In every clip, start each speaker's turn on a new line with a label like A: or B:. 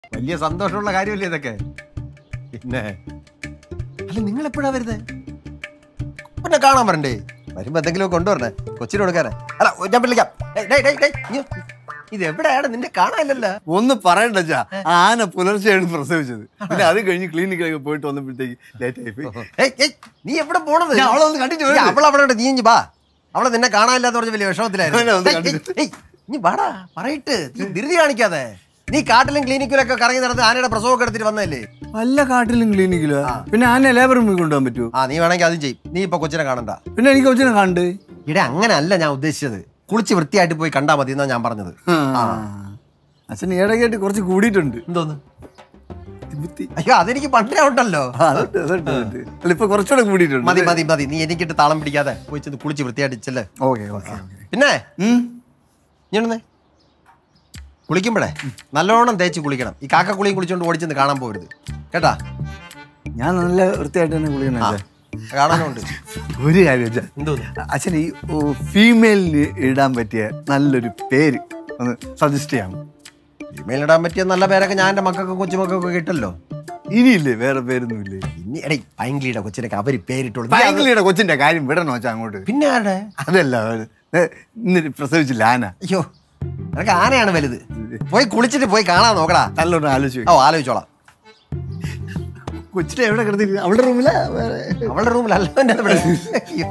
A: വലിയ സന്തോഷമുള്ള കാര്യമല്ലേ ഇതൊക്കെ പിന്നെ അല്ല നിങ്ങൾ എപ്പോഴാ വരുന്നത് പിന്നെ കാണാൻ വരണ്ടേ വരുമ്പോ എന്തെങ്കിലും കൊണ്ടുവരണേ കൊച്ചിന് കൊടുക്കാനേ അല്ല ഞാൻ വിളിക്കാം ഡേയ്, ഡേയ്, ഡേയ്, ഡേയ്, ഇങ്ങ്. ഇത് എവിടെയാണ് നിന്റെ കാണാനില്ലല്ലോ
B: ഒന്ന് പറയണ്ട ചാ ആന പുലർച്ചെയാണ് പ്രസവിച്ചത് പിന്നെ അത് കഴിഞ്ഞ് ക്ലിനിക്കിലൊക്കെ പോയിട്ട് വന്നപ്പോഴത്തേക്ക് ലേറ്റ് ആയി പോയി
A: ഏയ്, ഏയ്, നീ എവിടെ പോണത്
B: ഞാൻ അവളെ ഒന്ന് കണ്ടിട്ട്
A: ഏയ്,
B: വരട്ടെ.
A: അവൾ അവിടെ ഉണ്ട്, നീ ഇഞ്ഞി വാ അവളെ നിന്നെ കാണാനില്ലാന്ന് പറഞ്ഞ വലിയ വിഷമത്തിലായിരുന്നു
B: അവനെ ഒന്ന്
A: ഏയ്,
B: കണ്ടിട്ട്.
A: ഏയ്, ഏയ്, നീ വാടാ പറയിട്ട് നീ ധൃതി കാണിക്കാതെ നീ കാട്ടിലും ക്ലിനിക്കിലൊക്കെ കറങ്ങി നടന്ന് ആനയുടെ പ്രസവമൊക്കെ എടുത്തിട്ട് വന്നതല്ലേ
B: വല്ല കാട്ടിലും ക്ലിനിക്കിലോ പിന്നെ ആന ലേബർ റൂമിൽ കൊണ്ടുപോകാൻ പറ്റുമോ
A: ആ നീ വേണമെങ്കിൽ അതും ചെയ്യും നീ ഇപ്പൊ കൊച്ചിനെ കാണണ്ട
B: പിന്നെ എനിക്ക് കൊച്ചിനെ കണ്ട്
A: ഇവിടെ അങ്ങനല്ല ഞാൻ ഉദ്ദേശിച്ചത് കുളിച്ച് വൃത്തിയായിട്ട് പോയി കണ്ടാ മതി എന്നാ ഞാൻ പറഞ്ഞത് ആ.
B: അച്ഛൻ ഇടയ്ക്കായിട്ട് കുറച്ച് കൂടിയിട്ടുണ്ട്
A: എന്തോന്ന്
B: ബുദ്ധി.
A: അയ്യോ അതെനിക്ക് പണ്ടേ ഉണ്ടല്ലോ
B: ആ, അതുണ്ട്, അതുണ്ട്, അതുണ്ട്. അല്ല ഇപ്പൊ കുറച്ചുകൂടെ കൂടിയിട്ടുണ്ട്
A: മതി മതി മതി നീ എനിക്കിട്ട് താളം പിടിക്കാതെ പോയി ചെന്ന് കുളിച്ച് വൃത്തിയായിട്ടിച്ചല്ലേ
B: ഓക്കെ ഓക്കെ
A: പിന്നെ
B: ഉം.
A: ഞാനൊന്നേ കുളിക്കുമ്പോഴേ നല്ലോണം തേച്ച് കുളിക്കണം ഈ കാക്ക കുളിയും കുളിച്ചോണ്ട് ഓടിച്ചെന്ന് കാണാൻ പോകരുത് കേട്ടാ
B: ഞാൻ നല്ല വൃത്തിയായിട്ട് തന്നെ കുളിക്കണം
A: ആ,
B: അച്ഛാ.
A: കാണാനുണ്ട്
B: ഒരു കാര്യം അച്ഛാ
A: എന്തോന്ന്
B: അച്ഛൻ ഈ ഫീമെയിലിന് ഇടാൻ പറ്റിയ നല്ലൊരു പേര് ഒന്ന് സജസ്റ്റ് ചെയ്യാം
A: ഇമെയിൽ ഇടാൻ പറ്റിയ നല്ല പേരൊക്കെ ഞാൻ എൻ്റെ മക്കൾക്കും കൊച്ചുമക്കൾക്കും കിട്ടല്ലോ
B: ഇനിയില്ലേ വേറെ പേരൊന്നുമില്ലേ
A: ഇനി എടേ പൈങ്കിളിയുടെ കൊച്ചിനൊക്കെ അവര് പേരിട്ടോളൂ നീ അത്
B: ബാംഗ്ലിയുടെ കൊച്ചിന്റെ കാര്യം വിടണോ അച്ഛാ അങ്ങോട്ട്
A: പിന്നെ ആരുടെ
B: അതല്ല അവര് ഏ, ഇന്ന് പ്രസവിച്ചില്ല ആന
A: അയ്യോ നിനക്ക് ആനയാണ് വലുത് പോയി കുളിച്ചിട്ട് പോയി കാണാൻ നോക്കടാ
B: നല്ലോണം ആലോചിച്ചു
A: ഓ ആലോചിച്ചോളാം
B: കൊച്ചിനെ എവിടെ കിടന്നിരിക്കുന്നത് അവളുടെ റൂമിലാ വേറെ
A: അവളുടെ റൂമിലല്ല എൻ്റെ ഇവിടെ അയ്യോ.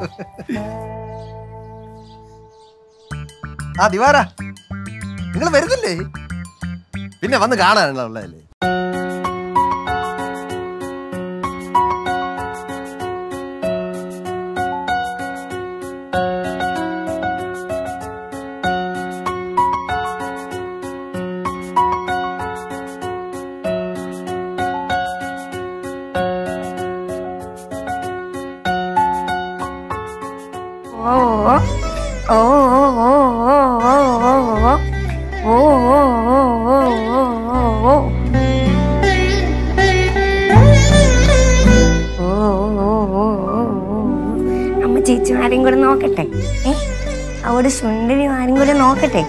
A: ആ ദിവാര നിങ്ങൾ വരുന്നില്ലേ പിന്നെ വന്ന് കാണാനുള്ളതല്ലേ
C: അമ്മ ചേച്ചിമാരെയും കൂടെ നോക്കട്ടെ ഏ അവിടെ സുന്ദരിമാരും കൂടെ നോക്കട്ടെ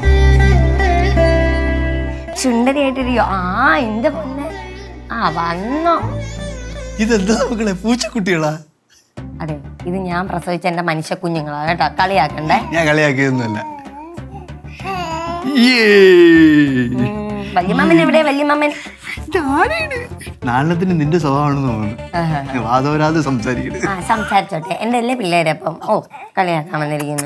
C: സുന്ദരിയായിട്ടിരിക്കോ ആ എന്റെ പൊന്നെ ആ വന്നോ
B: ഇതെന്താ മക്കളെ പൂച്ചക്കുട്ടികളാ
C: അതെ ഇത് ഞാൻ പ്രസവിച്ച എന്റെ മനുഷ്യ കുഞ്ഞുങ്ങളാ കേട്ടോ കളിയാക്കണ്ടേ
B: ഞാൻ കളിയാക്കിയതൊന്നുമല്ല
C: ഉം, വല്യമാമൻ എവിടെ വല്യമാമൻ
B: നാണത്തിന് നിന്റെ സ്വഭാവമാണെന്ന് തോന്നുന്നു
C: ആഹാ.
B: വാദവരാതെ സംസാരിക്കരുത്
C: ആ സംസാരിച്ചോട്ടെ എന്റെ അല്ലേ പിള്ളേരപ്പം ഓ കളിയാക്കാൻ വന്നിരിക്കുന്നു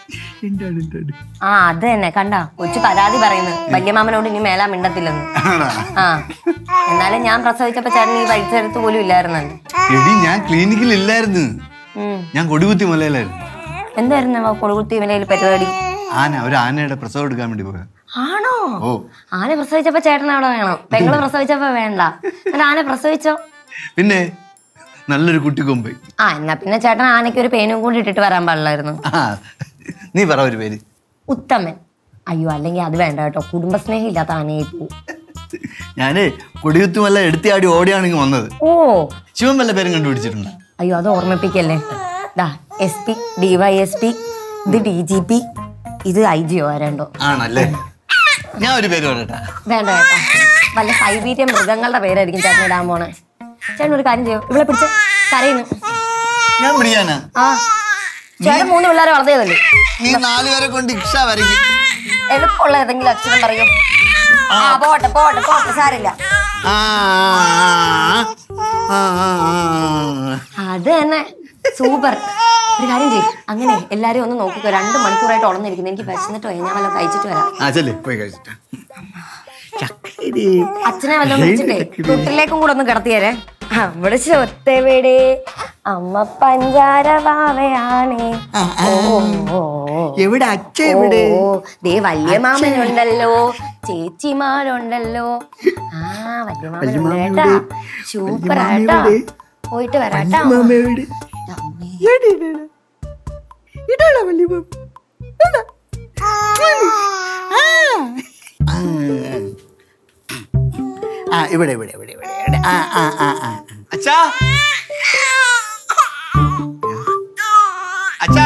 C: ആ അത് തന്നെ കണ്ട കൊച്ചു പരാതി പറയുന്നു വല്യമാമനോട് ഇനി മേലാ മിണ്ടത്തില്ലെന്ന് ആ എന്നാലും ഞാൻ പ്രസവിച്ചപ്പോ ചേട്ടൻ ഈ വഴിച്ചെടുത്ത് പോലും ഇല്ലായിരുന്നല്ലോ
B: എടി ഞാൻ ക്ലിനിക്കിൽ ഇല്ലായിരുന്നു
C: ഉം.
B: ഞാൻ കൊടികുത്തി മലയിലായിരുന്നു
C: എന്തായിരുന്നു കൊടുകുത്തി വിലയിൽ പരിപാടി
B: ആന ഒരു ആനയുടെ പ്രസവം എടുക്കാൻ വേണ്ടി പോയ
C: ആണോ
B: ഓ
C: ആന പ്രസവിച്ചപ്പോ ചേട്ടൻ അവിടെ വേണം പെങ്ങള് പ്രസവിച്ചപ്പോ വേണ്ട എന്നിട്ട് ആന പ്രസവിച്ചോ
B: പിന്നെ നല്ലൊരു കുട്ടിക്കൊമ്പ്
C: ആ എന്നാ പിന്നെ ചേട്ടൻ ആനയ്ക്ക് ഒരു പേനും കൂടി ഇട്ടിട്ട് വരാൻ പാടില്ലായിരുന്നു
B: ആ നീ പറ ഒരു പേര്
C: ഉത്തമൻ അയ്യോ അല്ലെങ്കിൽ അത് വേണ്ട കേട്ടോ കുടുംബസ്നേഹം ഇല്ലാത്ത ആനയായി പോവും
B: ഞാന് കൊടികുത്തി മല എടുത്തിയാടി ഓടിയാണ് ഇങ്ങ് വന്നത്
C: ഓ
B: ശിവൻ വല്ല പേരും കണ്ടുപിടിച്ചിട്ടുണ്ട്
C: അയ്യോ അത് ഓർമ്മിപ്പിക്കല്ലേ ദാ S P D Y S P ഇത് ഡി ജി പി ഇത് ഐ ജി ഒ രണ്ടോ
B: ആണല്ലേ ഞാൻ ഒരു പേര് പറയട്ടെ
C: വേണ്ട കേട്ടോ വല്ല സൈബീരിയൻ മൃഗങ്ങളുടെ പേരായിരിക്കും ചേട്ടൻ ഇടാൻ പോണേ ചേട്ടൻ ഒരു കാര്യം ചെയ്യോ ഇവിടെ പിടിച്ച് കരയുന്നു
B: ഞാൻ പിടിക്കാനാ
C: ആ ചേട്ടൻ മൂന്ന് പിള്ളേരെ വളർത്തിയതല്ലേ
B: നീ നാലുപേരെ കൊണ്ട് ഇക്ഷ വരയ്ക്കും
C: എളുപ്പമുള്ള ഏതെങ്കിലും അക്ഷരം പറയൂ ആ പോട്ടെ പോട്ടെ പോട്ടെ സാരില്ല
B: ആ, ആ, ആ, ആ.
C: അത് തന്നെ സൂപ്പർ ഒരു കാര്യം ചെയ്യും അങ്ങനെ എല്ലാരും ഒന്ന് നോക്കിക്കോ രണ്ട് മണിക്കൂറായിട്ട് ഉണർന്നിരിക്കുന്നു എനിക്ക് വിശന്നിട്ട് പോയി ഞാൻ വല്ലതും കഴിച്ചിട്ട് വരാം
B: ആ ചെല്ലേ പോയി കഴിച്ചിട്ട്
C: അച്ഛനെ വല്ലതും വിളിച്ചിട്ടേ തൊട്ടിലേക്കും കൂടെ ഒന്ന് കിടത്തിയേരെ അവിടെ ചൊത്തെവിടെ അമ്മ പഞ്ചാര വാവയാണേ ഓ, ഓ, ഓ.
B: എവിടെ അച്ഛ എവിടെ
C: ഓ, ദേ വല്യ മാമനുണ്ടല്ലോ ചേച്ചിമാരുണ്ടല്ലോ ആ വല്യ മാമനുണ്ട് കേട്ടാ സൂപ്പർ ആട്ടാ പോയിട്ട് വരാട്ടാ
B: എവിടെ ആ ഇവിടെ ഇവിടെ ഇവിടെ ഇവിടെ ഇവിടെ. ആ ആ ആ ആ അച്ഛാ അച്ഛാ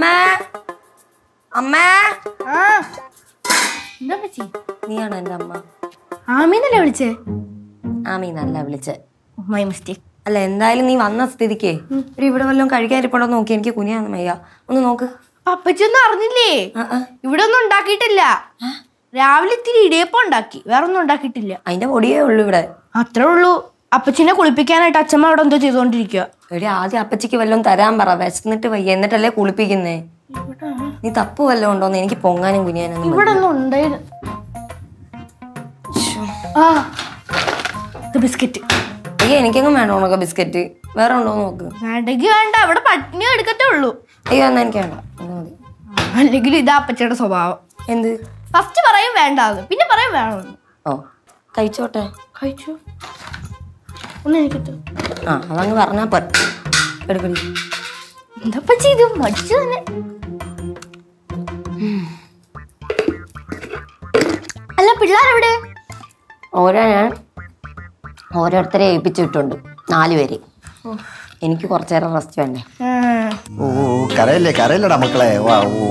C: അമ്മ അമ്മ
D: ആ എന്താ പറ്റി
C: നീയാണോ എന്റെ അമ്മ
D: ആമീന്നല്ലേ വിളിച്ചേ
C: ആമീ നല്ല വിളിച്ച്
D: മൈ മിസ്റ്റേക്ക്
C: അല്ല എന്തായാലും നീ വന്ന സ്ഥിതിക്ക് ഒരു ഇവിടെ വല്ലതും കഴിക്കാൻ ഇരിപ്പുണ്ടോ നോക്കി എനിക്ക് കുനിയാന്ന് വയ്യ ഒന്ന് നോക്ക്
D: അപ്പച്ചി ഒന്നും അറിഞ്ഞില്ലേ
C: ആ, ആ.
D: ഇവിടെ ഒന്നും ഉണ്ടാക്കിയിട്ടില്ല രാവിലെ ഇത്തിരി ഇടിയപ്പം ഉണ്ടാക്കി വേറെ ഒന്നും ഉണ്ടാക്കിയിട്ടില്ല
C: അതിന്റെ പൊടിയേ ഉള്ളൂ ഇവിടെ
D: അത്രേ ഉള്ളൂ അപ്പച്ചിനെ കുളിപ്പിക്കാനായിട്ട് അച്ഛമ്മ അവിടെ എന്തോ ചെയ്തോണ്ടിരിക്കുക
C: എടി ആദ്യം അപ്പച്ചിക്ക് വല്ലതും തരാൻ പറ വിശന്നിട്ട് വയ്യ എന്നിട്ടല്ലേ കുളിപ്പിക്കുന്നേ നീ തപ്പ് വല്ലതും ഉണ്ടോന്ന് എനിക്ക് പൊങ്ങാനും കുനിയാനും
D: ഇവിടെ ഒന്നും ഉണ്ടായിരുന്നു ആ ഇത് ബിസ്ക്കറ്റ്
C: അയ്യോ എനിക്കെങ്ങും വേണോ ഉണക്ക ബിസ്ക്കറ്റ് വേറെ ഉണ്ടോ നോക്ക്
D: വേണ്ടെങ്കിൽ വേണ്ട അവിടെ പട്ടിണി എടുക്കത്തേ ഉള്ളൂ
C: അയ്യോ എന്നാ എനിക്ക് വേണ്ട എന്നാ മതി
D: അല്ലെങ്കിൽ ഇതാ അപ്പച്ചിയുടെ സ്വഭാവം
C: എന്ത്
D: ഫസ്റ്റ് പറയും വേണ്ടാന്ന് പിന്നെ പറയും വേണമെന്ന്
C: ഓ കഴിച്ചോട്ടെ
D: കഴിച്ചു ഒന്ന് എനിക്കത്തോ
C: ആ അതങ്ങ് പറഞ്ഞാ പോരെ എടുക്കടി
D: എന്താ പറ്റി ഇത് മടിച്ചു തന്നെ അല്ല പിള്ളേരെവിടെ
C: ഓരോ ഞാൻ ഓരോരുത്തരെ ഏൽപ്പിച്ചിട്ടുണ്ട് നാല് പേര് എനിക്ക് കുറച്ചു നേരം റെസ്റ്റ് വേണ്ടേ
A: ഓ കരയല്ലേ കരയല്ലടാ മക്കളെ വാ ഓ,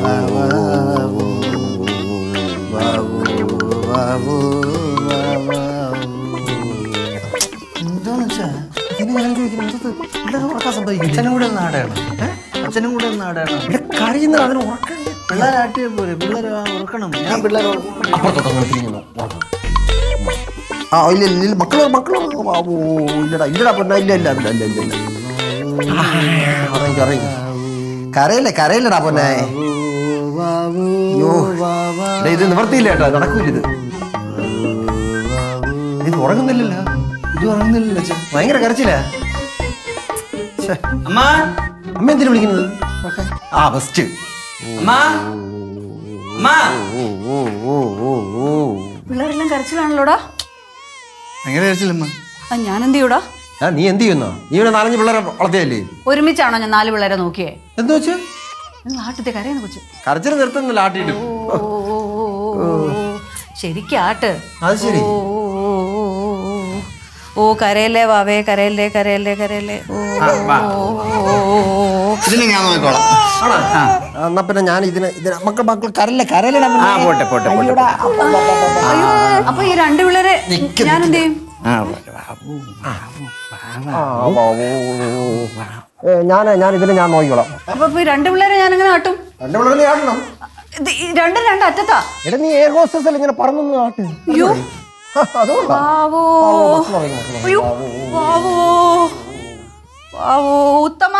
B: എന്താന്ന് വെച്ചാ
A: ഇതിന് ഞാൻ ചോദിക്കുന്നത് എന്തത്? പിള്ളേരെ ഉറക്കാൻ സംഭവിക്കില്ലേ?
B: അച്ഛനും കൂടെ ഒന്ന് ആടണം അച്ഛനും കൂടെ ഒന്ന് ആടണം
A: ഇവിടെ കരയുന്ന അതിന് ഉറക്കണ്ടേ?
B: പിള്ളേരെ ആട്ടിയ പോലെ പിള്ളേരെ ഉറക്കണം ഞാൻ പിള്ളേരെ
A: അപ്പുറത്തോട്ടൊന്ന് തിരിഞ്ഞു ഉറക്കം. ആ ഇല്ല ഇല്ല ഇല്ല മക്കളോ മക്കളോ ആ, ഓ ഇല്ലടാ ഇല്ലടാ പൊന്നാ ഇല്ല ഇല്ല ഇല്ല ഇല്ല ഇല്ല ഇല്ല ആ, ഉറങ്ങിക്കോ ഉറങ്ങിക്കോ കരയല്ലേ കരയല്ലടാ പൊന്നെ അയ്യോ ഡേ, ഇത് നിവർത്തിയില്ല കേട്ടോ നടക്കൂല ഇത് ഇത് ഉറങ്ങുന്നില്ലല്ലോ
B: ഇത് ഉറങ്ങുന്നില്ലല്ലോ അച്ഛൻ
A: ഭയങ്കര കരച്ചില്ല
B: അമ്മ
A: അമ്മ എന്തിനു വിളിക്കുന്നത് ആ ബെസ്റ്റ്
B: അമ്മ അമ്മ
E: പിള്ളേരെല്ലാം കരച്ചിലാണല്ലോടാ
B: ഭയങ്കര കരച്ചില്ലമ്മ
E: ആ ഞാൻ എന്ത് ചെയ്യൂടാ
A: ആ നീ എന്ത് ചെയ്യുന്നോ നീ ഇവിടെ നാലഞ്ച് പിള്ളേരെ വളർത്തിയല്ലേ
E: ഒരുമിച്ചാണോ ഞാൻ നാല് പിള്ളേരെ നോക്കിയേ
A: എന്താ വെച്ചാ
E: നിങ്ങൾ ആട്ടത്തെ കരയുന്ന കൊച്ചു
A: കരച്ചിൽ നിർത്തുന്നില്ല ആട്ടിയിട്ടും
E: ഓ, ഓ, ഓ, ഓ, ശരിക്കും ആട്ട്
A: അത് ശരി
E: ഓ, ഓ, ഓ, ഓ, ഓ. ഓ കരയല്ലേ വാവേ കരയല്ലേ കരയല്ലേ കരയല്ലേ ഓ, ഓ, ഓ, ഓ, ഓ.
B: ഇതിന് ഞാൻ നോക്കിക്കോളാം
A: ആണോ ആ, എന്നാ പിന്നെ ഞാൻ ഇതിന് ഇതിന് മക്കൾ മക്കൾ കരല്ല കരലടാ
B: ആ പോട്ടെ പോട്ടെ പോട്ടെ
E: അയ്യോ അപ്പൊ ഈ രണ്ട് പിള്ളേരെ ഞാൻ എന്ത് ചെയ്യും
B: ആ പോട്ടെ ബാബു
A: ഞാൻ ഞാൻ ഇതിന് ഞാൻ നോക്കിക്കോളാം
E: അപ്പൊ ഇപ്പൊ ഈ രണ്ട് പിള്ളേരെ ഞാൻ എങ്ങനെ ആട്ടും
A: രണ്ട് പിള്ളേരെ നീ ആട്ടണം
E: ഇത് ഈ രണ്ടും രണ്ട് അറ്റത്താ
A: എടാ നീ എയർ ഹോസ്റ്റസ് അല്ല ഇങ്ങനെ പറന്നൊന്ന് ആട്ട്
E: അയ്യോ
A: അതുകൊണ്ടാ
E: വാവോ അയ്യോ വാവോ വാവോ ഉത്തമ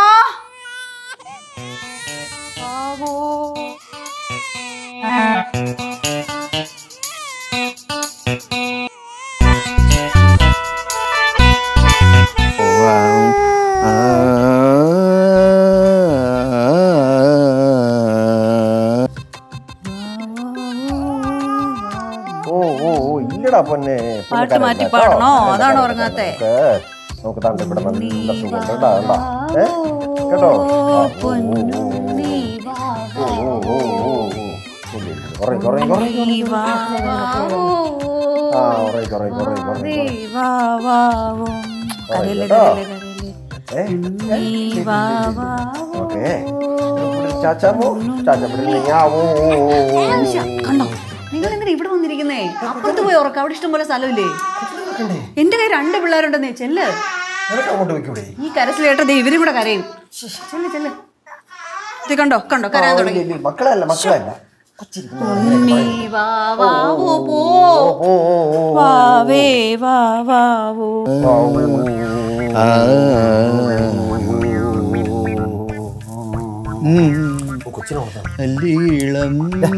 E: വാവോ
A: ഓ ഓ ഓ ഇല്ലടാ പൊന്നെ പൊന്നെ
E: പാട്ട്
A: കരയണ്ട
E: മാറ്റി
A: കേട്ടോ.
E: പാടണോ?
A: കരയണ്ട,
E: അതാണോ
A: കരയണ്ട.
E: ഉറങ്ങാത്തെ?
A: നമുക്ക് നമുക്ക് താണ്ട ഇവിടെ നല്ല സുഖം കേട്ടോ കണ്ടാ? ഏ? കേട്ടോ ആ, ഓ, ഓ, ഓ, ഓ, ഓ, ഓ, ഓ, ഓ. ഇല്ല, ഇല്ല. ഉറങ്ങ്, ഉറങ്ങ്, ഉറങ്ങ്. ആ ഉറങ്ങ്, ഉറങ്ങ്, ഉറങ്ങ്, ഉറങ്ങ്, ഉറങ്ങ്.
E: കരയില്ലേ
A: കേട്ടോ?
E: കരയില്ലേ കരയില്ലേ
A: ഏ? ഓക്കേ. ഇവിടെ ചാച്ചാമോ? ചാച്ച ഇവിടെ ഇരുന്ന് ഞാൻ ഓ, ഓ, ഓ, ഓ.
E: കണ്ടോ നിങ്ങൾ എന്തിനാ ഇവിടെ വന്നിരിക്കുന്നേ അപ്പുറത്ത് പോയി ഉറക്കം അവിടെ ഇഷ്ടം പോലെ സ്ഥലമില്ലേ എന്റെ കയ്യിൽ രണ്ട് പിള്ളേരുണ്ടെന്നേ ചെല്ല്
A: നിനക്ക് അങ്ങോട്ട് വെക്കൂടെ
E: ഈ കരച്ചിലേട്ട ദേ ഇവരും കൂടെ കരയും ചെല്ല് ചെല്ല് ഇത് കണ്ടോ കണ്ടോ കരയാൻ തുടങ്ങി
A: ഇല്ല, ഇല്ല, മക്കളല്ല മക്കളല്ല
E: നീ വാ വാവോ പോ
A: ഓ ഓ ഓ
E: വാവേ വാ വാവോ
B: അല്ലീളം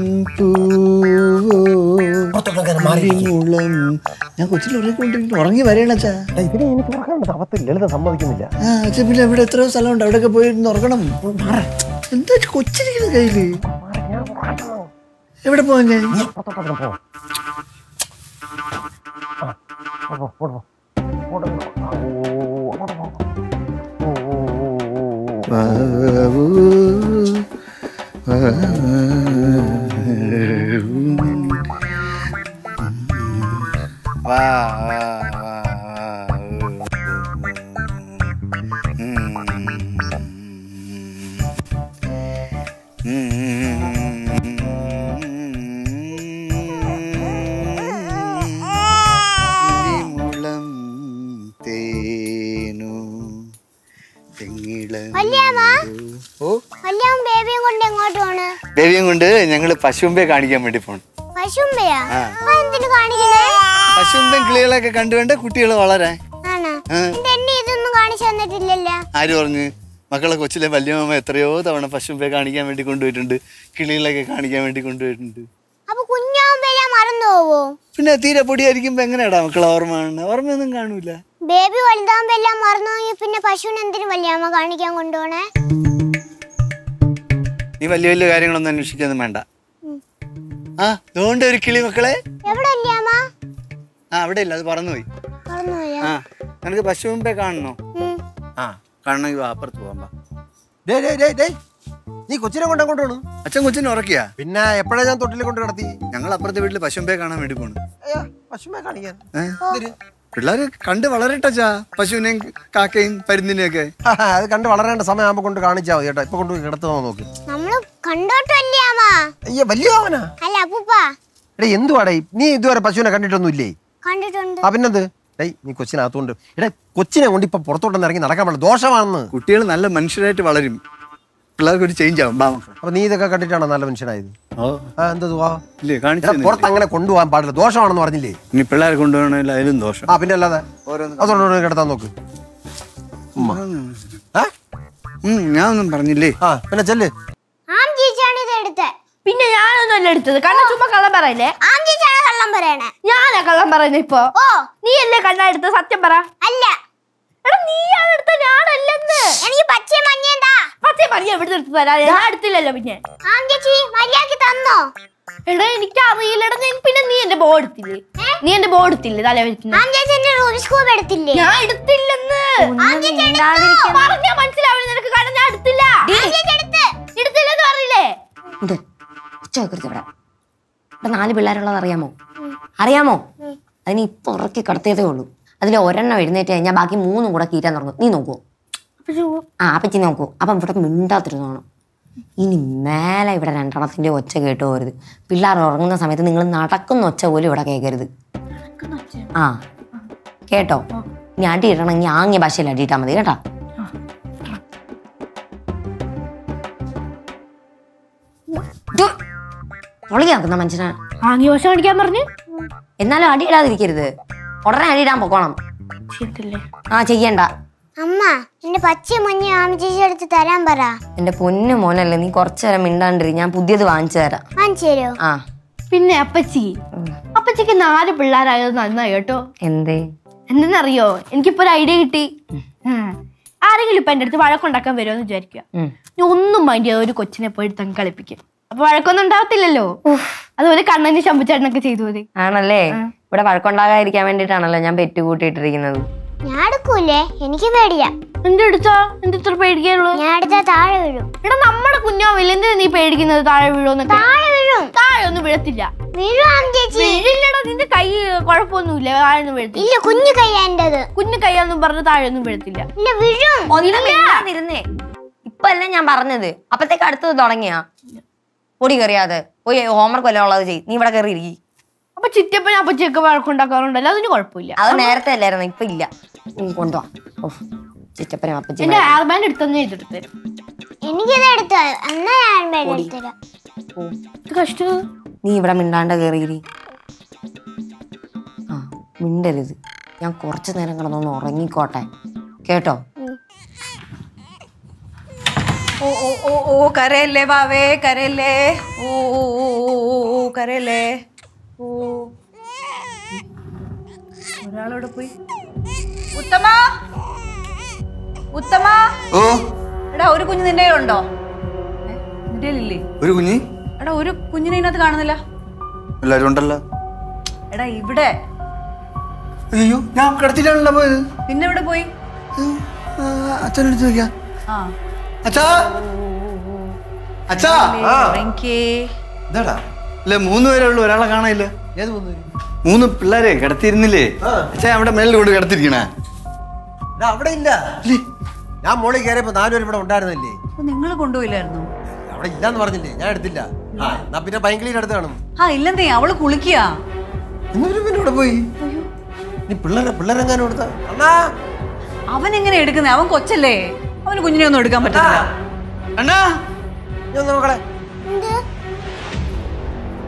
B: പൂവോളം ഞാൻ കൊച്ചിൽ ഉറങ്ങിക്കൊണ്ടിരിക്കുന്നു ഉറങ്ങി വരേണച്ചാ
A: ഇതിനെ എനിക്ക് ഉറക്കാൻ അവത്തിൽ ലളിത സമ്മതിക്കുന്നില്ല
B: ആ അച്ഛൻ പിന്നെ ഇവിടെ എത്രയോ സ്ഥലമുണ്ട് അവിടെയൊക്കെ പോയിരുന്ന് ഉറങ്ങണം എന്താ കൊച്ചിരിക്കുന്ന കയ്യില് എവിടെ പോവാൻ ഞാൻ ബാബു, വാ, വാ, വാ, വാ. ഞങ്ങള് പശുമ്പെ കാണിക്കാൻ വേണ്ടി പോണു
F: പശുമ്പയാ
B: ആ.
F: എന്തിനു കാണിക്കണേ
B: പശുമ്പൻ കിളികളൊക്കെ കണ്ടു വേണ്ട കുട്ടികൾ വളരാൻ
F: ആണോ
B: ആ.
F: എന്നെ ഇതൊന്നും കാണിച്ചു തന്നിട്ടില്ലല്ലോ
B: ആര് പറഞ്ഞു മക്കളെ കൊച്ചിലെ വല്യമ്മ എത്രയോ തവണ പശുമ്പെ കാണിക്കാൻ വേണ്ടി കൊണ്ടുപോയിട്ടുണ്ട് കിളികളൊക്കെ കാണിക്കാൻ വേണ്ടി കൊണ്ടുപോയിട്ടുണ്ട്
F: അപ്പൊ കുഞ്ഞാവുമ്പോ ഞാൻ മറന്നു പോവോ
B: പിന്നെ തീരെ പൊടിയായിരിക്കുമ്പോ എങ്ങനെയാടാ മക്കളെ ഓർമ്മ കാണുന്നത് ഓർമ്മയൊന്നും കാണൂല
F: ബേബി വലുതാവുമ്പോ എല്ലാം മറന്നു പോയി പിന്നെ പശുവിനെ എന്തിനു വല്യമ്മ കാണിക്കാൻ കൊണ്ടുപോണേ
B: നീ വലിയ വലിയ കാര്യങ്ങളൊന്നും അന്വേഷിക്കൊന്നും വേണ്ട ആ അതുകൊണ്ട് ഒരു കിളി മക്കളെ
F: എവിടെ വല്യമ്മ
B: ആ അവിടെ ഇല്ല അത് പറന്നുപോയി
F: മറന്നു പോയാ
B: ആ നിനക്ക് പശുമ്പെ കാണണോ
F: ഉം.
B: ആ കാണണമെങ്കിൽ വാ, അപ്പുറത്ത് പോകാം വാ.
A: ഡേയ് ഡേയ് ഡേയ് ഡേയ് നീ കൊച്ചിനെ കൊണ്ട് അങ്ങോട്ട് വേണു
B: അച്ഛൻ കൊച്ചിനെ ഉറക്കിയാ
A: പിന്നെ എപ്പോഴാ ഞാൻ തൊട്ടിൽ കൊണ്ട് കിടത്തി
B: ഞങ്ങൾ അപ്പുറത്തെ വീട്ടിൽ പശുമ്പെ കാണാൻ വേണ്ടി പോണു
A: അയ്യോ പശുമേ കാണിക്കാൻ
B: ഏ?
A: എന്തിന്?
B: പിള്ളേര് കണ്ട് വളരട്ടച്ചാ പശുവിനെയും കാക്കയും പരുന്തിനെയും ഒക്കെ
A: ആ, അത് കണ്ട് വളരേണ്ട സമയമാകുമ്പോ കൊണ്ട് കാണിച്ചാൽ മതി കേട്ടോ ഇപ്പൊ കൊണ്ട് കിടത്തുന്നോ നോക്ക്
F: നമ്മള് കണ്ടോട്ട് വല്യമ്മ
A: അയ്യോ വലിയ അവനാ
F: അല്ല അപ്പൂപ്പ
A: എടേ എന്തുവാടേ നീ ഇതുവരെ പശുവിനെ കണ്ടിട്ടൊന്നും ഇല്ലേ
F: കണ്ടിട്ടുണ്ട്
A: ആ പിന്നെന്ത് ഡേയ് നീ കൊച്ചിനകത്തോണ്ട് എടേ കൊച്ചിനെ കൊണ്ട് ഇപ്പൊ പുറത്തോട്ടൊന്ന് ഇറങ്ങി നടക്കാൻ പാടില്ല ദോഷമാണെന്ന്
B: കുട്ടികൾ നല്ല മനുഷ്യരായിട്ട് വളരും പിള്ളേർക്ക് ഒരു ചേഞ്ച് ആവും ബാ മക്കളെ.
A: അപ്പൊ നീ ഇതൊക്കെ കണ്ടിട്ടാണോ നല്ല മനുഷ്യനായത്
B: ഓ
A: ആ എന്തതുവാ
B: ഇല്ലേ കാണിച്ചു
A: എടാ,
B: തന്നില്ലേ?
A: പുറത്ത് അങ്ങനെ കൊണ്ടുപോകാൻ പാടില്ല ദോഷമാണെന്ന് പറഞ്ഞില്ലേ
B: ഇനി പിള്ളേരെ കൊണ്ടുപോകണമെങ്കിൽ അതിലും ദോഷം
A: ആ പിന്നെ അല്ലാതെ അതോടെ കിടത്താൻ നോക്ക് ആ?
B: ഉം, ഞാൻ ഒന്നും പറഞ്ഞില്ലേ
A: ആ പിന്നെ ചെല്ല്
F: ആം ചേച്ചിയാണ് ഇത് എടുത്തേ
D: പിന്നെ ഞാനൊന്നും അല്ല എടുത്തത് കണ്ണ ചുമ്മാ കള്ളം പറയല്ലേ
F: ആം ചേച്ചിയാണ് കള്ളം പറയണേ
D: ഞാനാ കള്ളം പറയുന്നത് ഇപ്പൊ
F: ഓ
D: നീ അല്ലേ കണ്ണ എടുത്തത് സത്യം പറ
F: അല്ല
D: എടാ നീയാണ് എടുത്ത ഞാനല്ലെന്ന്
F: എനിക്ക് പച്ചയും മഞ്ഞേണ്ടാ
D: പച്ചേ പറഞ്ഞ എവിടെ എടുത്ത് തരാ ഞാൻ എടുത്തില്ലല്ലോ പിന്നെ
F: ആം ചേച്ചി മര്യാദക്ക് തന്നോ
D: എടാ എനിക്ക് അറിയില്ലടാ ഞാൻ- പിന്നെ നീ എന്റെ ബോ എടുത്തില്ലേ നീ എന്റെ ബോ എടുത്തില്ലേ തല വെക്കുന്ന
F: ആം ചേച്ചി എന്റെ റൂബിക്സ് ക്യൂബ് എടുത്തില്ലേ
D: ഞാൻ എടുത്തില്ലെന്ന്
F: ആം ചേച്ചി എടുത്തു.
D: പറഞ്ഞാ മനസ്സിലാവില്ല നിനക്ക് കാരണം ഞാൻ എടുത്തില്ല
F: ആം ചേച്ചി എടുത്ത്
D: എടുത്തില്ലെന്ന് പറഞ്ഞില്ലേ
C: ഉണ്ട് ഉച്ച വെക്കരുത് ഇവിടെ ഇവിടെ നാല് പിള്ളേരുള്ളത് അറിയാമോ അറിയാമോ അതിന് ഇപ്പൊ ഉറക്കി കിടത്തിയതേ ഉള്ളൂ അതിൽ ഒരെണ്ണം എഴുന്നേറ്റ് കഴിഞ്ഞാൽ ബാക്കി മൂന്നും കൂടെ കീറ്റാൻ തുടങ്ങും നീ നോക്കുവോ ആ അപ്പച്ചി നോക്കൂ അപ്പം ഇവിടെ മിണ്ടാത്തിരുന്നോണം ഇനി മേലെ ഇവിടെ രണ്ടെണ്ണത്തിന്റെ ഒച്ച കേട്ട് പോരുത് പിള്ളേർ ഉറങ്ങുന്ന സമയത്ത് നിങ്ങൾ നടക്കുന്ന ഒച്ച പോലും ഇവിടെ കേൾക്കരുത് ആ കേട്ടോ ഇനി അടി ഇടണമെങ്കിൽ ആംഗ്യ ഭാഷയിൽ അടിയിട്ടാൽ മതി കേട്ടോ ഇത് പൊളിയാക്കുന്ന മനുഷ്യനാ
D: ആംഗ്യ ഭാഷ കാണിക്കാൻ പറഞ്ഞു
C: എന്നാലും അടി ഇടാതിരിക്കരുത് ഉടനെ അടി ഇടാൻ പൊക്കോണം ആ ചെയ്യണ്ട
F: അമ്മ എന്റെ പച്ചയും മഞ്ഞയും ആം ചേച്ചി എടുത്ത് തരാൻ പറ
C: എന്റെ പൊന്നു മോനല്ലേ നീ കുറച്ചു നേരം മിണ്ടാണ്ടിരി ഞാൻ പുതിയത് വാങ്ങിച്ചു തരാം
F: വാങ്ങിച്ചു തരുമോ
C: ആ
D: പിന്നെ അപ്പച്ചി അപ്പച്ചിക്ക് നാല് പിള്ളേരായത് നന്നായി കേട്ടോ
C: എന്തേ
D: എന്തെന്നറിയോ എനിക്കിപ്പോ ഒരു ഐഡിയ കിട്ടി ഉം. ആരെങ്കിലും ഇപ്പൊ എന്റെ അടുത്ത് വഴക്കുണ്ടാക്കാൻ വരുമെന്ന് വിചാരിക്കുക
C: ഉം.
D: ഞാൻ ഒന്നും മൈൻഡ് ചെയ്യാതെ ഒരു കൊച്ചിനെ പോയി തങ്ങ് കളിപ്പിക്കും അപ്പൊ വഴക്കൊന്നും ഉണ്ടാവത്തില്ലല്ലോ അതുപോലെ കണ്ണന് ശമ്പുച്ചേട്ടനൊക്കെ ചെയ്തു മതി
C: ആണല്ലേ ഇവിടെ വഴക്കുണ്ടാകാതിരിക്കാൻ വേണ്ടിട്ടാണല്ലോ ഞാൻ പെറ്റ് കൂട്ടിയിട്ടിരിക്കുന്നത്
F: ഞാൻ എടുക്കൂലേ എനിക്ക് പേടിയാ
D: എന്റെ അടുത്താ എന്ത് ഇത്ര പേടിക്കാനുള്ളൂ
F: ഞാൻ എടുത്താ താഴെ വീഴും
D: എടാ നമ്മുടെ കുഞ്ഞാവില്ല എന്തിനാ നീ പേടിക്കുന്നത് താഴെ വീഴോന്നൊക്കെ
F: താഴെ വീഴും
D: താഴെ ഒന്നും വീഴത്തില്ല
F: വീഴും ആം ചേച്ചി
D: വീഴില്ലടാ നിന്റെ കൈ കുഴപ്പമൊന്നുമില്ല താഴെ ഒന്നും വീഴത്തില്ല
F: ഇല്ല കുഞ്ഞു കൈയാ എന്റേത്
D: കുഞ്ഞു കൈയാന്നും പറഞ്ഞ് താഴെ ഒന്നും വീഴത്തില്ല
F: ഇല്ല വീഴും
C: ഒന്നും മിണ്ടാതിരുന്നേ ഇപ്പൊ അല്ലേ ഞാൻ പറഞ്ഞത് അപ്പത്തേക്ക് അടുത്തത് തുടങ്ങിയാ പൊടി കയറിയാതെ പോയി ഹോംവർക്ക് വല്ലതും ഉള്ളത് ചെയ് നീ ഇവിടെ കയറി ഇരിക്കി
D: അപ്പൊ ചിറ്റപ്പൻ അപ്പച്ചയൊക്കെ വഴക്കുണ്ടാക്കാറുണ്ടല്ലോ അതിന് കുഴപ്പമില്ല
C: അത് നേരത്തെ അല്ലായിരുന്നു ഇപ്പൊ ഇല്ല ഉം, കൊണ്ടുവാ ഓ ചിറ്റപ്പനും അപ്പച്ചനും
D: എന്റെ ഹെയർ ബാൻഡ് എടുത്തൊന്നും ചെയ്തിട്ട് തരും
F: എനിക്കിത് എടുത്ത എന്നാ ഞാൻ പേടി എടുത്തരാം
D: ഇത് കഷ്ടം
C: നീ ഇവിടെ മിണ്ടാണ്ട് കയറിയിരി ആ മിണ്ടരുത് ഞാൻ കുറച്ചു നേരം കിടന്നൊന്ന് ഉറങ്ങിക്കോട്ടെ കേട്ടോ
E: ഓ ഓ ഓ ഓ കരയല്ലേ വാവേ കരയല്ലേ ഓ ഓ ഓ ഓ, ഓ, ഓ കരയല്ലേ ഓ ഒരാളോട് പോയി ഉത്തമ ഉത്തമ
B: ഓ
E: എടാ ഒരു കുഞ്ഞ് നിന്റെ ഉണ്ടോ നിന്റെ ഇല്ലേ
B: ഒരു കുഞ്ഞി
E: എടാ ഒരു കുഞ്ഞിനെ ഇതിനകത്ത് കാണുന്നില്ല
B: എല്ലാരും ഉണ്ടല്ലോ
E: എടാ ഇവിടെ
B: അയ്യോ ഞാൻ കിടത്തിട്ടാണല്ലോ പോയത്
E: പിന്നെ എവിടെ പോയി
B: ആ, അച്ഛനെടുത്ത് നോക്കിയാ
E: ആ
B: അച്ഛാ അച്ഛാ
E: ഉറങ്ങിക്കേ.
A: ഇതാടാ
B: അല്ല മൂന്ന് പേരേ ഉള്ളൂ ഒരാളെ കാണാനില്ല
A: ഏത് പോകുന്നു
B: മൂന്ന് പിള്ളേരെ കിടത്തിയിരുന്നില്ലേ
A: ആ.
B: അച്ഛാ അവിടെ മേളിൽ കൊണ്ട് കിടത്തിരിക്കണേ
A: അവിടെ ഇല്ല ഞാൻ മോളിൽ കയറിയപ്പോ നാലുപേരും ഇവിടെ ഉണ്ടായിരുന്നില്ലേ
E: അപ്പൊ നിങ്ങൾ കൊണ്ടുപോയില്ലായിരുന്നു
A: അവിടെ ഇല്ലാന്ന് പറഞ്ഞില്ലേ ഞാൻ എടുത്തില്ല ആ എന്നാ പിന്നെ ഭയങ്കര അടുത്ത് കാണും
E: ആ ഇല്ലെന്നേ അവള് കുളിക്കുക
A: എന്നിട്ട് പിന്നെ ഇവിടെ പോയി നീ പിള്ളേരെ പിള്ളേരെങ്ങാനും എടുത്ത അണ്ണാ
E: അവൻ എങ്ങനെ എടുക്കുന്നേ അവൻ കൊച്ചല്ലേ അവന് കുഞ്ഞിനെ ഒന്നും എടുക്കാൻ പറ്റില്ല
B: അണ്ണാ
A: ഞാൻ നോക്കളെ
F: എന്ത്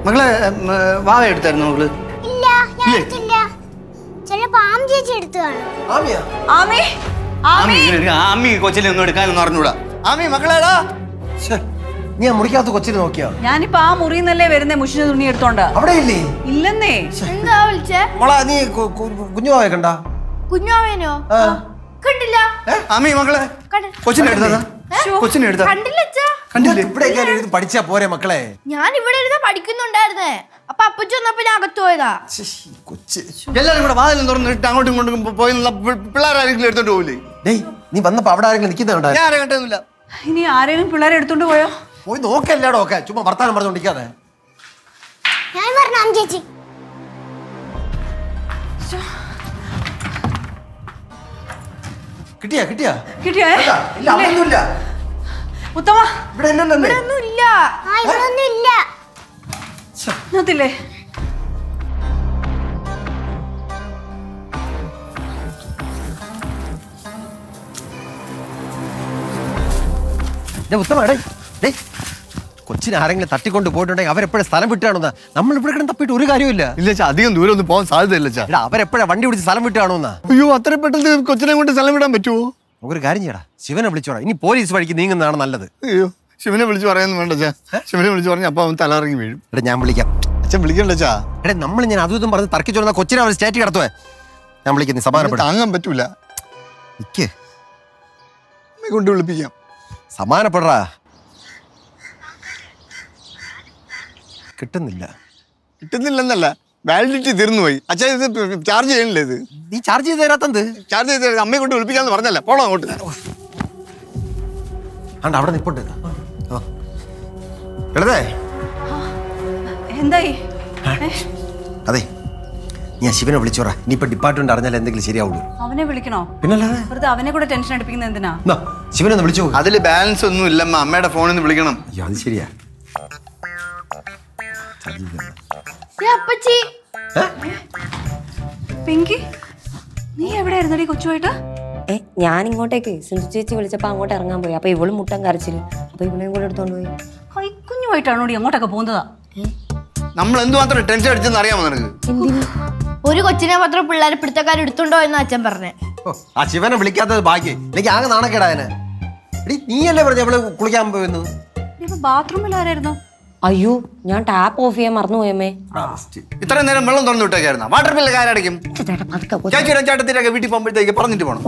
B: മകളെ ഉം, വാവ എടുത്തായിരുന്നു മകള്
F: ഇല്ല ഞാൻ എടുത്തില്ല ചിലപ്പോ ആം ചേച്ചി എടുത്തു കാണും
A: ആമിയാ
E: ആമി
B: ആമി ആമി കൊച്ചിനെ ഒന്നും എടുക്കാനൊന്നും അറിഞ്ഞൂടാ ആമി മകളെടാ
A: ശ്ശെ, നീ ആ മുറിക്കകത്ത് കൊച്ചിനെ നോക്കിയാ
E: ഞാനിപ്പോ ആ മുറിന്നല്ലേ വരുന്നേ മുഷിഞ്ഞ തുണി എടുത്തോണ്ട്
A: അവിടെ ഇല്ലേ
E: ഇല്ലെന്നേ
D: എന്താ വിളിച്ചേ
A: മോളെ നീ കു- കു- കുഞ്ഞുമാവെ കണ്ട
D: കുഞ്ഞാവേനോ കണ്ടില്ല
B: ആമി മകളെ
D: കണ്ട
B: കൊച്ചിനെ എടുത്തതാ കൊച്ചിനെ എടുത്താ
D: കണ്ടില്ല അച്ഛാ
A: ഇവിടെ ഇരുന്ന് പഠിച്ചാ പോരെ മക്കളെ
D: ഞാൻ ഇവിടെ ഇരുന്ന് പഠിക്കുന്നുണ്ടായിരുന്നേ അപ്പൊ അപ്പച്ചു വന്നപ്പോ ഞാൻ അകത്ത് പോയതാ
A: ശ്ശെ, ഈ കൊച്ച്
B: എല്ലാരും കൂടെ വാതിലും തുറന്നിട്ട് അങ്ങോട്ടും ഇങ്ങോട്ടും പോയി പിള്ളേരാരെങ്കിലും എടുത്തോണ്ട് പോകില്ലേ
A: ഡേയ് നീ വന്നപ്പോ അവിടെ ആരെങ്കിലും നിൽക്കുന്ന കണ്ടാ
B: ഞാൻ ആരെ കണ്ടൊന്നുമില്ല
E: ഇനി ആരെങ്കിലും പിള്ളേരെ എടുത്തോണ്ട് പോയോ
A: പോയി നോക്കല്ലാടോ ഒക്കെ ചുമ്മാ വർത്താനം പറഞ്ഞോണ്ടിരിക്കാതെ
F: ഞാൻ പറഞ്ഞു ആം ചേച്ചി
A: കിട്ടിയാ കിട്ടിയാ
E: കിട്ടിയോ ഏ?
A: ഇല്ല, ഇല്ല അവിടെയൊന്നുമില്ല
E: ഉത്തമ
A: ഇവിടെ എന്നെ
D: ഒന്നും ഇല്ല
F: ആ ഇവിടെ ഒന്നും ഇല്ല
E: ഇതിനകത്തില്ലേ
A: ഉത്തമ ഡേ ഡേ കൊച്ചിനെ ആരെങ്കിലും തട്ടിക്കൊണ്ട് പോയിട്ടുണ്ടെങ്കിൽ അവരെപ്പോഴും സ്ഥലം വിട്ടാണെന്നാ നമ്മൾ ഇവിടെ കിടന്ന് തപ്പിയിട്ട് ഒരു കാര്യമില്ല
B: ഇല്ല ചാ അധികം ദൂരം ഒന്നും പോകാൻ സാധ്യതയില്ല ചാ
A: എടാ അവരെപ്പോഴാ വണ്ടി പിടിച്ച് സ്ഥലം വിട്ടാണോന്നാ
B: അയ്യോ അത്ര പെട്ടെന്ന് കൊച്ചിനെ കൊണ്ട് സ്ഥലം വിടാൻ പറ്റുമോ
A: നമുക്കൊരു കാര്യം ചെയ്യടാ ശിവനെ വിളിച്ചോടാ ഇനി പോലീസ് വഴിക്ക് നീങ്ങുന്നതാണ് നല്ലത്
B: അയ്യോ ശിവനെ വിളിച്ച് പറയാനൊന്നും വേണ്ട ചാ ശിവനെ വിളിച്ച് പറഞ്ഞ അപ്പൊ അവൻ തലയിറങ്ങി വീഴും
A: എടാ ഞാൻ വിളിക്കാം
B: അച്ഛൻ വിളിക്കണ്ട ചാ
A: എടാ നമ്മൾ ഞാൻ അതും ഇതും പറഞ്ഞ് തർക്കിച്ചോളുന്ന കൊച്ചിനെ അവർ സ്റ്റേറ്റ് കിടത്തുവേ ഞാൻ വിളിക്കാം നീ സമാധാനപ്പെടും
B: താങ്ങാൻ പറ്റൂല
A: നിക്ക്
B: അമ്മയെ കൊണ്ട് വിളിപ്പിക്കാം
A: സമാധാനപ്പെടറാ കിട്ടുന്നില്ല
B: കിട്ടുന്നില്ലെന്നല്ല വാലിഡിറ്റി തീർന്നു പോയി അച്ഛൻ ഇത് ചാർജ് ചെയ്യണില്ലേ ഇത്
A: നീ ചാർജ് ചെയ്ത് തരാത്തത്
B: ചാർജ് ചെയ്ത് അമ്മയെ കൊണ്ട് വിളിപ്പിക്കാന്ന് പറഞ്ഞല്ല പോണോ അങ്ങോട്ട്
A: ആണ്ട് അവിടെ നിപ്പുണ്ട് ആ. എഴുതേ
E: എന്തായി
A: അതെ ഞാൻ ശിവനെ വിളിച്ചോറ ഇനിയിപ്പോ ഡിപ്പാർട്ട്മെന്റ് അറിഞ്ഞാൽ എന്തെങ്കിലും ശരിയാവുള്ളൂ
E: അവനെ വിളിക്കണോ
A: പിന്നല്ലാതെ
E: വെറുതെ അവനെ കൂടെ ടെൻഷൻ അടിപ്പിക്കുന്നത് എന്തിനാ
A: എന്നാ ശിവനെ ഒന്ന് വിളിച്ചു
B: അതിൽ ബാലൻസ് ഒന്നും ഇല്ലമ്മ അമ്മയുടെ ഫോണിൽ നിന്ന് വിളിക്കണം
A: അയ്യോ അത് ശരിയാ
D: ഏ, അപ്പച്ചി
E: പിങ്കി നീ എവിടെയായിരുന്നടി കൊച്ചുമായിട്ട്
C: ഏ ഞാൻ ഇങ്ങോട്ടേക്ക് സിന്ധു ചേച്ചി വിളിച്ചപ്പോ അങ്ങോട്ട് ഇറങ്ങാൻ പോയി അപ്പൊ ഇവളും മുട്ടൻ കരച്ചില് അപ്പൊ ഇവളെയും കൂടെ എടുത്തോണ്ട് പോയി
E: കൈക്കുഞ്ഞുമായിട്ടാണോ അങ്ങോട്ടൊക്കെ പോകുന്നതാ
B: നമ്മൾ എന്തുമാത്രം ടെൻഷൻ അടിച്ചെന്ന് അറിയാമോ നിനക്ക്
D: ഒരു കൊച്ചിനെ മാത്രം പിള്ളേരെ പിടുത്തക്കാർ എടുത്തുണ്ടോ എന്ന് അച്ഛൻ പറഞ്ഞേ
A: ഓ, ആ ശിവനെ വിളിക്കാത്തത് ഭാഗ്യം എനിക്ക് ആകെ നാണക്കേടായനെ എടി നീയല്ലേ പറഞ്ഞ അവള് കുളിക്കാൻ പോയെന്ന്
E: ഇപ്പൊ ബാത്റൂമിൽ ആരായിരുന്നു
C: അയ്യോ ഞാൻ ടാപ്പ് ഓഫ് ചെയ്യാൻ മറന്നുപോയമ്മേ
B: ഇത്രയും നേരം വെള്ളം തുറന്നു വിട്ടേക്കായിരുന്നു വാട്ടർ ബില്ല് ആരടയ്ക്കും
C: ചേട്ടാ പതുക്കെ പോ.
B: ചേച്ചിയുടെ ചേട്ടത്തിനൊക്കെ വീട്ടിൽ പോകുമ്പോഴത്തേക്ക് പറഞ്ഞിട്ട് പോകണം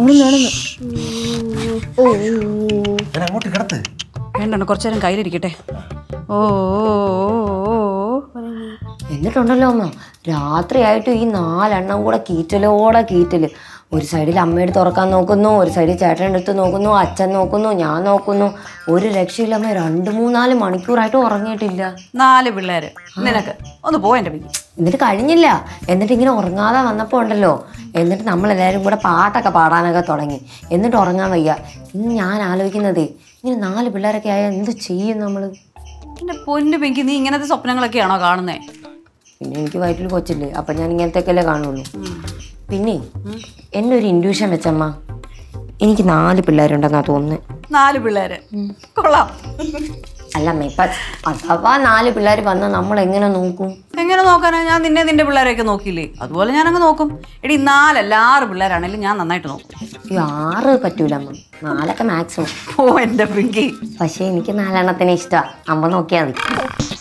A: ഞാൻ അങ്ങോട്ട് കിടത്ത്
E: വേണ്ടോ കുറച്ചു നേരം കയ്യിലിരിക്കട്ടെ ഓ ഓ, ഓ, ഓ.
C: എന്നിട്ടുണ്ടല്ലോ അമ്മ രാത്രിയായിട്ട് ഈ നാലെണ്ണം കൂടെ കീറ്റലോടെ കീറ്റല് ഒരു സൈഡിൽ അമ്മയുടെ തുറക്കാൻ നോക്കുന്നു ഒരു സൈഡിൽ ചേട്ടൻ്റെ അടുത്ത് നോക്കുന്നു അച്ഛൻ നോക്കുന്നു ഞാൻ നോക്കുന്നു ഒരു രക്ഷയില്ല അമ്മ രണ്ട് മൂന്നാല് മണിക്കൂറായിട്ട് ഉറങ്ങിയിട്ടില്ല
E: നാല് പിള്ളേര് നിനക്ക് ഒന്ന് പോ എന്റെ പിങ്കി
C: എന്നിട്ട് കഴിഞ്ഞില്ല എന്നിട്ട് ഇങ്ങനെ ഉറങ്ങാതെ വന്നപ്പോൾ ഉണ്ടല്ലോ എന്നിട്ട് നമ്മളെല്ലാവരും കൂടെ പാട്ടൊക്കെ പാടാനൊക്കെ തുടങ്ങി എന്നിട്ട് ഉറങ്ങാൻ വയ്യ ഇന്ന് ഞാൻ ആലോചിക്കുന്നതേ ഇങ്ങനെ നാല് പിള്ളേരൊക്കെ ആയാൽ എന്ത് ചെയ്യും നമ്മൾ
E: എന്റെ പൊന്നു പിങ്കി നീ ഇങ്ങനത്തെ സ്വപ്നങ്ങളൊക്കെയാണോ കാണുന്നേ
C: പിന്നെ എനിക്ക് വയറ്റിൽ കൊച്ചില്ലേ അപ്പം ഞാൻ ഇങ്ങനത്തെയൊക്കെയല്ലേ കാണുള്ളൂ പിന്നെ എൻ്റെ ഒരു ഇൻഡ്യൂഷൻ വെച്ചമ്മ എനിക്ക് നാല് പിള്ളേരുണ്ടെന്നാ തോന്നുന്നത്
E: നാല് പിള്ളേര് കൊള്ളാം
C: അല്ല അമ്മ ഇപ്പം അഥവാ നാല് പിള്ളേർ വന്നാൽ നമ്മൾ എങ്ങനെ നോക്കും
E: എങ്ങനെ നോക്കാനാ ഞാൻ നിന്നെ നിന്റെ പിള്ളേരെയൊക്കെ നോക്കിയില്ലേ അതുപോലെ ഞാനങ്ങ് നോക്കും എടി നാലല്ല ആറ് പിള്ളേരാണെങ്കിലും ഞാൻ നന്നായിട്ട് നോക്കും
C: ഈ ആറ് പറ്റൂല അമ്മ നാലൊക്കെ മാക്സിമം
E: ഓ എന്റെ പിങ്കി
C: പക്ഷേ എനിക്ക് നാലെണ്ണത്തിന് ഇഷ്ടമാണ് അമ്മ നോക്കിയാൽ മതി